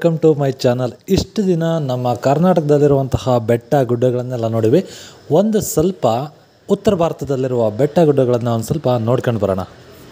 welcome to my channel ಇಷ್ಟು ದಿನ ನಮ್ಮ ಕರ್ನಾಟಕದಲ್ಲಿರುವಂತಹ ಬೆಟ್ಟ ಗುಡ್ಡಗಳನ್ನೆಲ್ಲ ನೋಡಿವಿ ಒಂದು ಸ್ವಲ್ಪ ಉತ್ತರ ಭಾರತದಲ್ಲಿರುವ ಬೆಟ್ಟ ಗುಡ್ಡಗಳನ್ನು ಒಂದು ಸ್ವಲ್ಪ ನೋಡ್ಕೊಂಡು ಬರೋಣ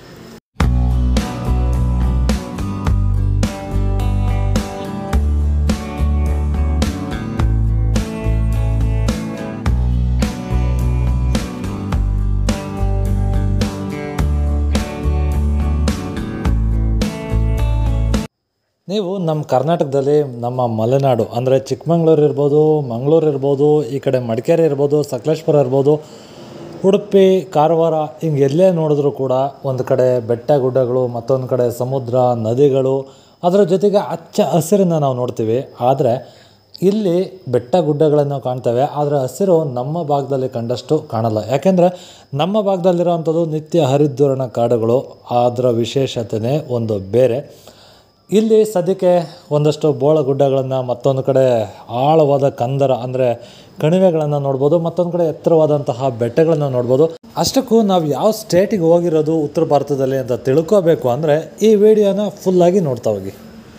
ನೀವು ನಮ್ಮ ಕರ್ನಾಟಕದಲ್ಲಿ ನಮ್ಮ ಮಲೆನಾಡು ಅಂದರೆ ಚಿಕ್ಕಮಂಗ್ಳೂರು ಇರ್ಬೋದು ಮಂಗಳೂರು ಇರ್ಬೋದು ಈ ಕಡೆ ಮಡಿಕೇರಿ ಇರ್ಬೋದು ಸಕಲೇಶ್ಪುರ ಇರ್ಬೋದು ಉಡುಪಿ ಕಾರವಾರ ಹಿಂಗೆ ಎಲ್ಲೇ ನೋಡಿದ್ರೂ ಕೂಡ ಒಂದು ಕಡೆ ಬೆಟ್ಟ ಗುಡ್ಡಗಳು ಮತ್ತೊಂದು ಕಡೆ ಸಮುದ್ರ ನದಿಗಳು ಅದರ ಜೊತೆಗೆ ಹಚ್ಚ ಹಸಿರನ್ನು ನಾವು ನೋಡ್ತೀವಿ ಆದರೆ ಇಲ್ಲಿ ಬೆಟ್ಟ ಗುಡ್ಡಗಳನ್ನು ಕಾಣ್ತೇವೆ ಆದರೆ ಹಸಿರು ನಮ್ಮ ಭಾಗದಲ್ಲಿ ಕಂಡಷ್ಟು ಕಾಣಲ್ಲ ಯಾಕೆಂದರೆ ನಮ್ಮ ಭಾಗದಲ್ಲಿರೋವಂಥದ್ದು ನಿತ್ಯ ಹರಿದ್ವರ್ಣ ಕಾಡುಗಳು ಅದರ ವಿಶೇಷತೆಯೇ ಒಂದು ಬೇರೆ ಇಲ್ಲಿ ಸದ್ಯಕ್ಕೆ ಒಂದಷ್ಟು ಬೋಳ ಗುಡ್ಡಗಳನ್ನು ಮತ್ತೊಂದು ಕಡೆ ಆಳವಾದ ಕಂದರ ಅಂದರೆ ಕಣಿವೆಗಳನ್ನು ನೋಡ್ಬೋದು ಮತ್ತೊಂದು ಕಡೆ ಎತ್ತರವಾದಂತಹ ಬೆಟ್ಟಗಳನ್ನು ನೋಡ್ಬೋದು ಅಷ್ಟಕ್ಕೂ ನಾವು ಯಾವ ಸ್ಟೇಟಿಗೆ ಹೋಗಿರೋದು ಉತ್ತರ ಭಾರತದಲ್ಲಿ ಅಂತ ತಿಳ್ಕೋಬೇಕು ಅಂದರೆ ಈ ವಿಡಿಯೋನ ಫುಲ್ಲಾಗಿ ನೋಡ್ತಾ ಹೋಗಿ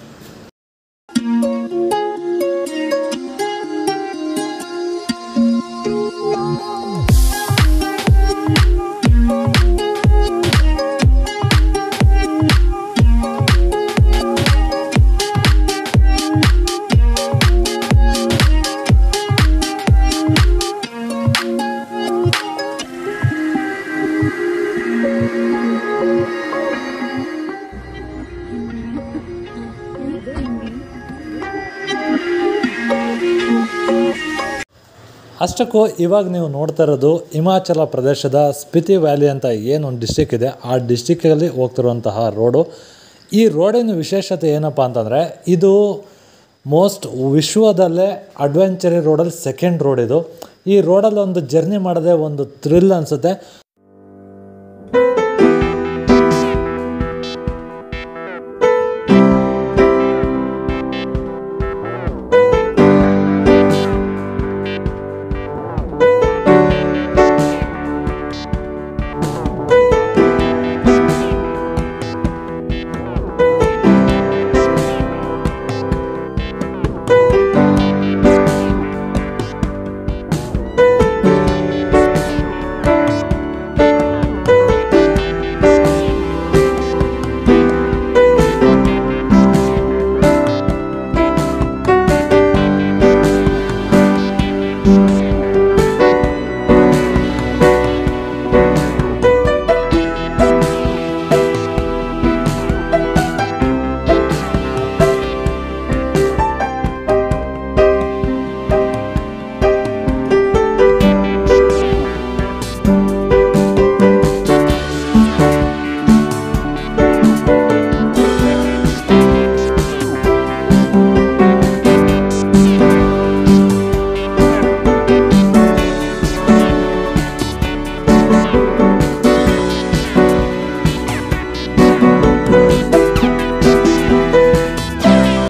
ಅಷ್ಟಕ್ಕೂ ಇವಾಗ ನೀವು ನೋಡ್ತಾ ಇರೋದು ಹಿಮಾಚಲ ಪ್ರದೇಶದ ಸ್ಪಿತಿ ವ್ಯಾಲಿ ಅಂತ ಏನು ಒಂದು ಡಿಸ್ಟಿಕ್ ಇದೆ ಆ ಡಿಸ್ಟಿಕ್ಕಲ್ಲಿ ಹೋಗ್ತಿರುವಂತಹ ರೋಡು ಈ ರೋಡಿನ ವಿಶೇಷತೆ ಏನಪ್ಪ ಅಂತಂದರೆ ಇದು ಮೋಸ್ಟ್ ವಿಶ್ವದಲ್ಲೇ ಅಡ್ವೆಂಚರಿ ರೋಡಲ್ಲಿ ಸೆಕೆಂಡ್ ರೋಡ್ ಇದು ಈ ರೋಡಲ್ಲಿ ಒಂದು ಜರ್ನಿ ಮಾಡೋದೇ ಒಂದು ಥ್ರಿಲ್ ಅನಿಸುತ್ತೆ